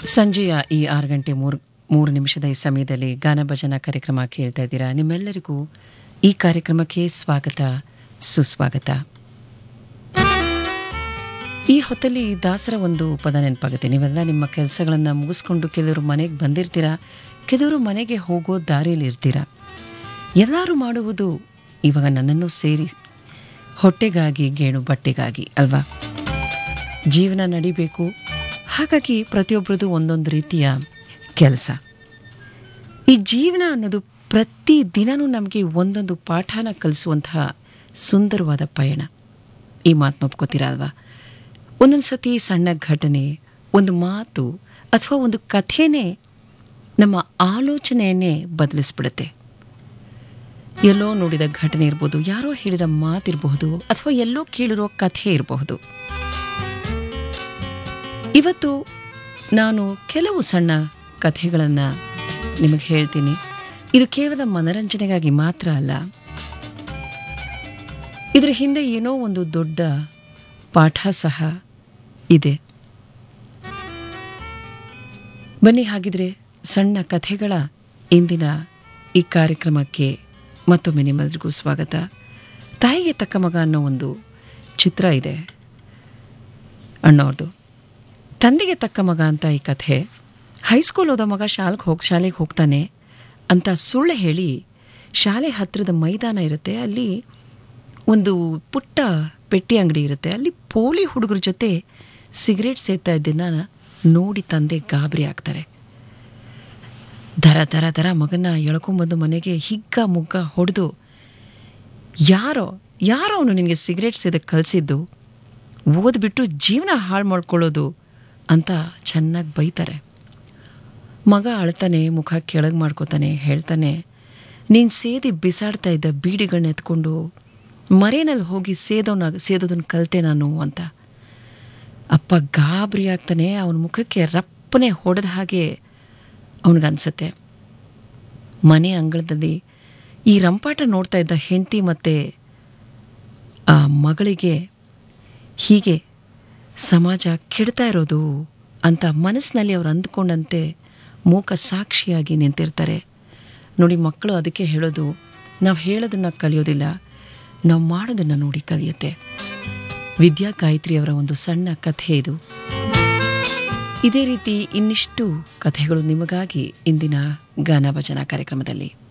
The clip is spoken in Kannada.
ಸಂಜೆಯ ಈ ಆರು ಗಂಟೆ ಮೂರು ಮೂರು ನಿಮಿಷದ ಈ ಸಮಯದಲ್ಲಿ ಗಾನ ಭಜನಾ ಕಾರ್ಯಕ್ರಮ ಕೇಳ್ತಾ ಇದ್ದೀರಾ ನಿಮ್ಮೆಲ್ಲರಿಗೂ ಈ ಕಾರ್ಯಕ್ರಮಕ್ಕೆ ಸ್ವಾಗತ ಸುಸ್ವಾಗತ ಈ ಹೊತ್ತಲ್ಲಿ ದಾಸರ ಒಂದು ಪದ ನೆನಪಾಗುತ್ತೆ ನೀವೆಲ್ಲ ನಿಮ್ಮ ಕೆಲಸಗಳನ್ನು ಮುಗಿಸ್ಕೊಂಡು ಕೆಲವರು ಮನೆಗೆ ಬಂದಿರ್ತೀರಾ ಕೆಲವರು ಮನೆಗೆ ಹೋಗೋ ದಾರಿಯಲ್ಲಿ ಇರ್ತೀರಾ ಎಲ್ಲರೂ ಮಾಡುವುದು ಇವಾಗ ನನ್ನನ್ನು ಸೇರಿ ಹೊಟ್ಟೆಗಾಗಿ ಗೇಣು ಬಟ್ಟೆಗಾಗಿ ಅಲ್ವಾ ಜೀವನ ನಡಿಬೇಕು ಹಾಗಾಗಿ ಪ್ರತಿಯೊಬ್ಬರದು ಒಂದೊಂದು ರೀತಿಯ ಕೆಲಸ ಈ ಜೀವನ ಅನ್ನೋದು ಪ್ರತಿ ದಿನನೂ ನಮಗೆ ಒಂದೊಂದು ಪಾಠನ ಕಲಿಸುವಂತಹ ಸುಂದರವಾದ ಪಯಣ ಈ ಮಾತನ್ನ ಒಪ್ಕೋತೀರಾ ಅಲ್ವಾ ಒಂದೊಂದು ಸತಿ ಸಣ್ಣ ಘಟನೆ ಒಂದು ಮಾತು ಅಥವಾ ಒಂದು ಕಥೆನೇ ನಮ್ಮ ಆಲೋಚನೆಯನ್ನೇ ಬದಲಿಸ್ಬಿಡುತ್ತೆ ಎಲ್ಲೋ ನೋಡಿದ ಘಟನೆ ಇರ್ಬೋದು ಯಾರೋ ಹೇಳಿದ ಮಾತಿರಬಹುದು ಅಥವಾ ಎಲ್ಲೋ ಕೇಳಿರೋ ಕಥೆ ಇರಬಹುದು ಇವತ್ತು ನಾನು ಕೆಲವು ಸಣ್ಣ ಕಥೆಗಳನ್ನು ನಿಮಗೆ ಹೇಳ್ತೀನಿ ಇದು ಕೇವಲ ಮನರಂಜನೆಗಾಗಿ ಮಾತ್ರ ಅಲ್ಲ ಇದರ ಹಿಂದೆ ಏನೋ ಒಂದು ದೊಡ್ಡ ಪಾಠ ಸಹ ಇದೆ ಬನ್ನಿ ಹಾಗಿದ್ರೆ ಸಣ್ಣ ಕಥೆಗಳ ಇಂದಿನ ಈ ಕಾರ್ಯಕ್ರಮಕ್ಕೆ ಮತ್ತೊಮ್ಮೆ ನಿಮ್ಮೆಲ್ಲರಿಗೂ ಸ್ವಾಗತ ತಾಯಿಗೆ ತಕ್ಕ ಮಗ ಅನ್ನೋ ಒಂದು ಚಿತ್ರ ಇದೆ ಅಣ್ಣವ್ರದ್ದು ತಂದೆಗೆ ತಕ್ಕ ಮಗ ಅಂತ ಈ ಕಥೆ ಹೈಸ್ಕೂಲ್ ಓದೋ ಮಗ ಶಾಲೆಗೆ ಹೋಗಿ ಶಾಲೆಗೆ ಹೋಗ್ತಾನೆ ಅಂತ ಸುಳ್ಳು ಹೇಳಿ ಶಾಲೆ ಹತ್ತಿರದ ಮೈದಾನ ಇರುತ್ತೆ ಅಲ್ಲಿ ಒಂದು ಪುಟ್ಟ ಪೆಟ್ಟಿ ಅಂಗಡಿ ಇರುತ್ತೆ ಅಲ್ಲಿ ಪೋಲಿ ಹುಡುಗರ ಜೊತೆ ಸಿಗರೇಟ್ ಸೇರ್ತಾ ಇದ್ದನ್ನ ನೋಡಿ ತಂದೆ ಗಾಬರಿ ಆಗ್ತಾರೆ ದರ ದರ ದರ ಮಗನ ಎಳ್ಕೊಂಬಂದು ಮನೆಗೆ ಹಿಗ್ಗ ಮುಗ್ಗ ಹೊಡೆದು ಯಾರೋ ಯಾರೋ ಅವನು ನಿನಗೆ ಸಿಗರೇಟ್ ಸೇದಕ್ಕೆ ಕಲಿಸಿದ್ದು ಓದ್ಬಿಟ್ಟು ಜೀವನ ಹಾಳು ಮಾಡ್ಕೊಳ್ಳೋದು ಅಂತ ಚೆನ್ನಾಗಿ ಬೈತಾರೆ ಮಗ ಅಳ್ತಾನೆ ಮುಖ ಕೆಳಗೆ ಮಾಡ್ಕೋತಾನೆ ಹೇಳ್ತಾನೆ ನೀನು ಸೇದಿ ಬಿಸಾಡ್ತಾ ಇದ್ದ ಬೀಡಿಗಳನ್ನ ಎತ್ಕೊಂಡು ಮರೆಯಲ್ಲಿ ಹೋಗಿ ಸೇದೋನ ಸೇದೋದನ್ನ ಕಲಿತೆ ನಾನು ಅಂತ ಅಪ್ಪ ಗಾಬರಿ ಆಗ್ತಾನೆ ಅವನ ಮುಖಕ್ಕೆ ರಪ್ಪನೆ ಹೊಡೆದ ಹಾಗೆ ಅವನಿಗನ್ಸತ್ತೆ ಮನೆ ಅಂಗಳದಲ್ಲಿ ಈ ರಂಪಾಟ ನೋಡ್ತಾ ಇದ್ದ ಹೆಂಡತಿ ಮತ್ತು ಆ ಮಗಳಿಗೆ ಹೀಗೆ ಸಮಾಜ ಕೆಡ್ತಾ ಇರೋದು ಅಂತ ಮನಸ್ಸಿನಲ್ಲಿ ಅವ್ರು ಅಂದ್ಕೊಂಡಂತೆ ಮೂಕ ಸಾಕ್ಷಿಯಾಗಿ ನಿಂತಿರ್ತಾರೆ ನೋಡಿ ಮಕ್ಕಳು ಅದಕ್ಕೆ ಹೇಳೋದು ನಾವು ಹೇಳೋದನ್ನ ಕಲಿಯೋದಿಲ್ಲ ನಾವು ಮಾಡೋದನ್ನ ನೋಡಿ ಕಲಿಯುತ್ತೆ ವಿದ್ಯಾ ಗಾಯತ್ರಿ ಅವರ ಒಂದು ಸಣ್ಣ ಕಥೆ ಇದು ಇದೇ ರೀತಿ ಇನ್ನಿಷ್ಟು ಕಥೆಗಳು ನಿಮಗಾಗಿ ಇಂದಿನ ಗಾನ ಭಜನಾ ಕಾರ್ಯಕ್ರಮದಲ್ಲಿ